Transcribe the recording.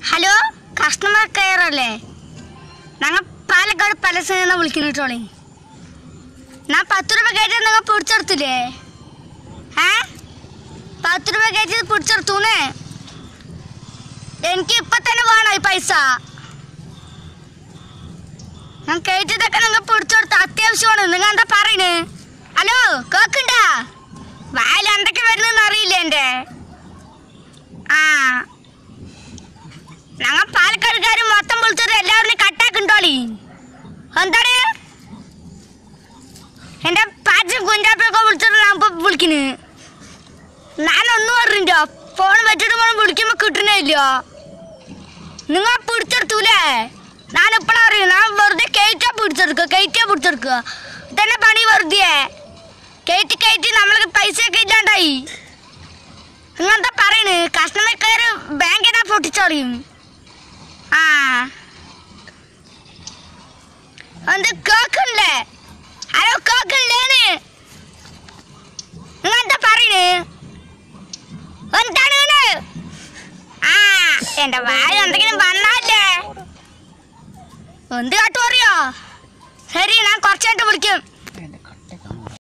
Hello customer care അല്ലേ ഞങ്ങൾ പാലക്കാട് പലസിൽ നിന്ന് വിളിക്കുന്നിട്ടോളി ഞാൻ പത്ത് രൂപ കയറ്റി നിങ്ങൾ പിടിച്ചെടുത്തില്ലേ ഏ പത്ത് രൂപ കയറ്റി പിടിച്ചെടുത്തൂന്നേ എനിക്ക് ഇപ്പൊ തന്നെ വേണോ ഈ പൈസ ഞാൻ കയറ്റിയതൊക്കെ നിങ്ങൾ പിടിച്ചെടുത്ത അത്യാവശ്യമാണ് നിങ്ങൾ എന്താ പറയണ് ഹലോ കേക്കണ്ടാ വായിൽ എന്തൊക്കെ വരുന്നെന്ന് അറിയില്ല എൻ്റെ ആ ഞങ്ങൾ പാലക്കാടുകാർ മൊത്തം വിളിച്ചത് എല്ലാവരും കട്ടാക്കുണ്ടോളി എന്താണ് എൻ്റെ പാച്ചും കുഞ്ചാപ്പൊക്കെ വിളിച്ചത് ഞാൻ ഇപ്പൊ വിളിക്കുന്നു ഞാനൊന്നും പറഞ്ഞിട്ടോ ഫോൺ വെച്ചിട്ട് ഫോൺ വിളിക്കുമ്പോൾ കിട്ടണില്ല നിങ്ങൾ പിടിച്ചെടുത്തൂലേ ഞാൻ ഇപ്പോഴാ അറിയും ഞാൻ വെറുതെ കയറ്റാ പിടിച്ചെടുക്കുക കയറ്റിയാ പിടിച്ചെടുക്കുക ഇതന്നെ പണി വെറുതെ കയറ്റി കയറ്റി നമ്മൾക്ക് പൈസയൊക്കെ ഇല്ലാണ്ടായി നിങ്ങളെന്താ പറയണ് കസ്റ്റമർ കെയർ ബാങ്കിനാ പൊട്ടിച്ചറിയും ആ എന്ത് കേക്കണില്ലേ ഹലോ കേക്കണില്ലേന്ന് നിങ്ങളെന്താ പറയണ് എന്താണ് ഇങ്ങനെ? ആ എന്റെ വായ എന്തെങ്കിലും വന്നാലേ എന്ത് കാട്ടു അറിയോ ശരി ഞാൻ കുറച്ചായിട്ട് വിളിക്കും